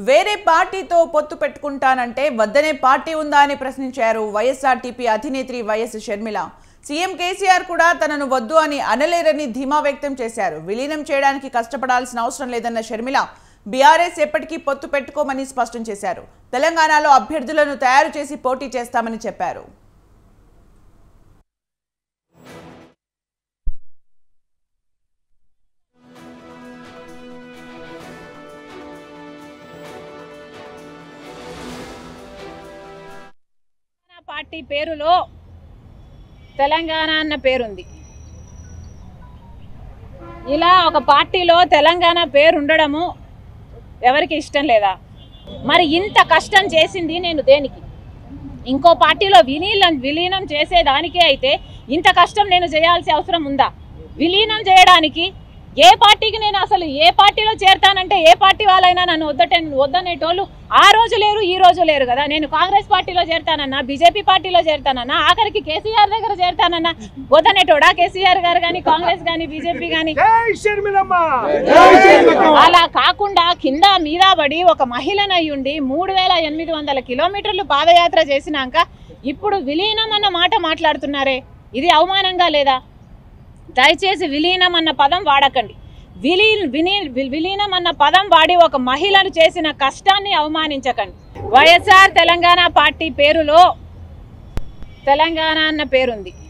వేరే పార్టీతో పొత్తు పెట్టుకుంటానంటే వద్దనే పార్టీ ఉందా అని ప్రశ్నించారు వైఎస్ఆర్టీపీ అధినేత్రి వైఎస్ షర్మిల సీఎం కేసీఆర్ కూడా తనను వద్దు అని అనలేరని ధీమా వ్యక్తం చేశారు విలీనం చేయడానికి కష్టపడాల్సిన అవసరం లేదన్న షర్మిల బీఆర్ఎస్ ఎప్పటికీ పొత్తు పెట్టుకోమని స్పష్టం చేశారు తెలంగాణలో అభ్యర్థులను తయారు చేసి పోటీ చేస్తామని చెప్పారు తెలంగాణ పార్టీ పేరులో తెలంగాణ అన్న పేరుంది ఇలా ఒక పార్టీలో తెలంగాణ పేరు ఉండడము ఎవరికి ఇష్టం లేదా మరి ఇంత కష్టం చేసింది నేను దేనికి ఇంకో పార్టీలో విలీనం విలీనం చేసేదానికే అయితే ఇంత కష్టం నేను చేయాల్సిన అవసరం ఉందా విలీనం చేయడానికి ఏ పార్టీకి నేను అసలు ఏ పార్టీలో చేరతానంటే ఏ పార్టీ వాళ్ళైనా నన్ను వద్దటే వద్దనేటోళ్ళు ఆ రోజు లేరు ఈ రోజు లేరు కదా నేను కాంగ్రెస్ పార్టీలో చేరతానన్నా బీజేపీ పార్టీలో చేరతానన్నా ఆఖరికి కేసీఆర్ దగ్గర చేరతానన్నా వద్దనేటోడా కేసీఆర్ గారు కానీ కాంగ్రెస్ కానీ బీజేపీ కానీ జై షర్మిలమ్మ అలా కాకుండా కింద మీద పడి ఒక మహిళను అయ్యుండి మూడు వేల ఎనిమిది వందల కిలోమీటర్లు పాదయాత్ర చేసినాక ఇప్పుడు విలీనం అన్న మాట మాట్లాడుతున్నారే ఇది అవమానంగా లేదా దయచేసి విలీనం అన్న పదం వాడకండి విలీ వినీ విలీనం అన్న పదం వాడి ఒక మహిళను చేసిన కష్టాన్ని అవమానించకండి వైఎస్ఆర్ తెలంగాణ పార్టీ పేరులో తెలంగాణ అన్న పేరుంది